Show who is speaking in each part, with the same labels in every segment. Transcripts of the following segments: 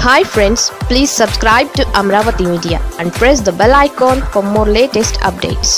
Speaker 1: hi friends please subscribe to Amaravati media and press the bell icon for more latest updates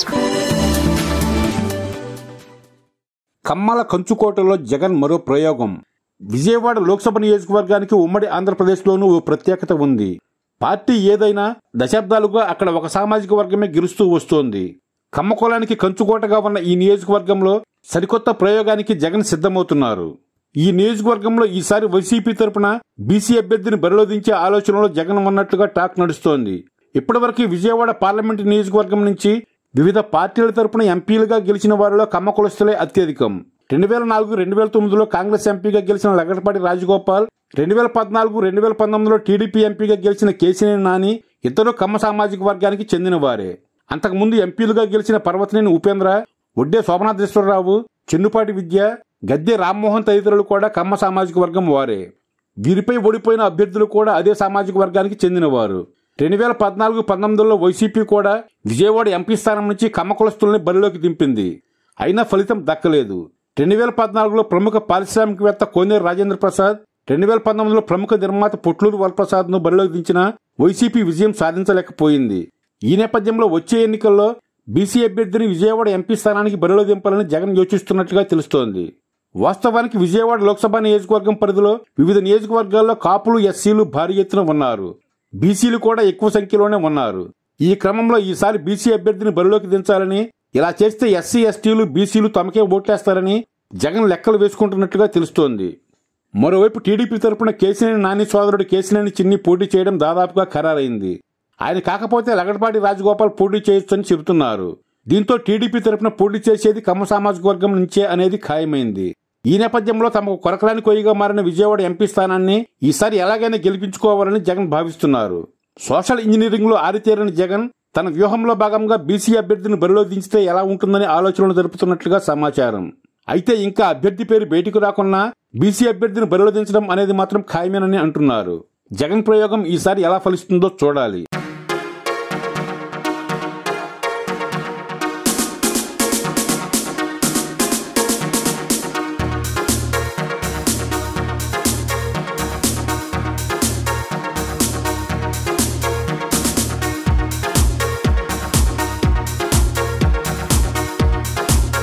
Speaker 2: కమ్మల కంచుకోటలో జగన్ మరో ప్రయోగం విజయవాడ లోక్సభ నియోజకవర్గానికి ఉమ్మడి ఆంధ్రప్రదేశ్లోనూ ఓ ప్రత్యేకత ఉంది పార్టీ ఏదైనా దశాబ్దాలుగా అక్కడ ఒక సామాజిక వర్గమే గెలుస్తూ వస్తోంది కమ్మకోలానికి కంచుకోటగా ఉన్న ఈ నియోజకవర్గంలో సరికొత్త ప్రయోగానికి జగన్ సిద్ధమవుతున్నారు ఈ నియోజకవర్గంలో ఈసారి వైసీపీ తరపున బీసీ అభ్యర్థిని బరిలో దించే ఆలోచనలో జగన్ ఉన్నట్లుగా టాక్ నడుస్తోంది ఇప్పటివరకు విజయవాడ పార్లమెంటు నియోజకవర్గం నుంచి వివిధ పార్టీల తరపున ఎంపీలుగా గెలిచిన వారిలో కమ్మ కులస్తులే అత్యధికం రెండు వేల నాలుగు రెండు వేల తొమ్మిదిలో కాంగ్రెస్ ఎంపీగా గెలిచిన లగడపాటి రాజగోపాల్ రెండు వేల పద్నాలుగు రెండు వేల పంతొమ్మిదిలో టీడీపీ ఎంపీగా గెలిచిన కేసినేని నాని ఇద్దరు కమ్మ సామాజిక వర్గానికి చెందినవారే అంతకుముందు ఎంపీలుగా గెలిచిన పర్వతనేని ఉపేంద్ర ఒడ్డే శోభనాథేశ్వరరావు చెన్నుపాటి విద్య గద్దె రామ్మోహన్ తదితరులు కూడా కమ్మ సామాజిక వర్గం వారే వీరిపై ఓడిపోయిన అభ్యర్థులు కూడా అదే సామాజిక వర్గానికి చెందినవారు రెండు వేల పద్నాలుగు పంతొమ్మిదిలో వైసీపీ కూడా విజయవాడ ఎంపీ స్థానం నుంచి కమ్మ కులస్తుల్ని బరిలోకి దింపింది అయినా ఫలితం దక్కలేదు రెండు వేల పద్నాలుగులో ప్రముఖ పారిశ్రామికవేత్త కోనేరు రాజేంద్ర ప్రసాద్ రెండు వేల పంతొమ్మిదిలో ప్రముఖ నిర్మాత పొట్లూరు వరప్రసాద్ ను బరిలోకి దించిన వైసీపీ విజయం సాధించలేకపోయింది ఈ నేపథ్యంలో వచ్చే ఎన్నికల్లో బీసీ అభ్యర్థిని విజయవాడ ఎంపీ స్థానానికి బరిలో దింపాలని జగన్ యోచిస్తున్నట్లుగా తెలుస్తోంది వాస్తవానికి విజయవాడ లోక్సభ నియోజకవర్గం పరిధిలో వివిధ నియోజకవర్గాల్లో కాపులు ఎస్సీలు భారీ ఎత్తున ఉన్నారు బీసీలు కూడా ఎక్కువ సంఖ్యలోనే ఉన్నారు ఈ క్రమంలో ఈసారి బీసీ అభ్యర్థిని బరిలోకి దించాలని ఇలా చేస్తే ఎస్సీ ఎస్టీలు బీసీలు తమకే ఓట్లేస్తారని జగన్ లెక్కలు వేసుకుంటున్నట్లుగా తెలుస్తోంది మరోవైపు టీడీపీ తరపున కేసినేని నాని సోదరుడు కేసినేని చిన్ని పోటీ చేయడం దాదాపుగా ఖరారైంది ఆయన కాకపోతే లగడపాటి రాజగోపాల్ పోటీ చేయొచ్చని చెబుతున్నారు దీంతో టీడీపీ తరపున పోటీ చేసేది కమ్మ సామాజిక వర్గం నుంచే అనేది ఖాయమైంది ఈ నేపథ్యంలో తమకు కొరకరాని కొయ్యగా మారిన విజయవాడ ఎంపీ స్థానాన్ని ఈసారి ఎలాగైనా గెలిపించుకోవాలని జగన్ భావిస్తున్నారు సోషల్ ఇంజనీరింగ్ లో ఆరితేరిన జగన్ తన వ్యూహంలో భాగంగా బీసీ అభ్యర్థిని బరిలో దించితే ఎలా ఉంటుందని ఆలోచనలు జరుపుతున్నట్లుగా సమాచారం అయితే ఇంకా అభ్యర్థి పేరు బయటకు రాకున్నా బీసీ అభ్యర్థిని బరిలో దించడం అనేది మాత్రం ఖాయమేనని అంటున్నారు జగన్ ప్రయోగం ఈసారి ఎలా ఫలిస్తుందో చూడాలి